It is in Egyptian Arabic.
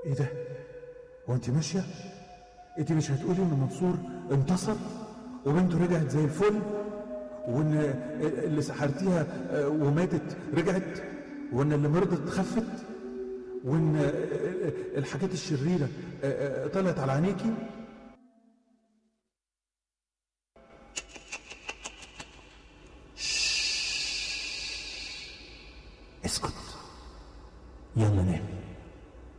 ايه ده هو انت ماشيه انت مش هتقولي ان منصور انتصر وبنته رجعت زي الفل وان اللي سحرتيها آه، وماتت رجعت وان اللي مرضت خفت وان آه، الحاجات الشريره آه، آه، طلعت على عينيكي اسكت يلا نام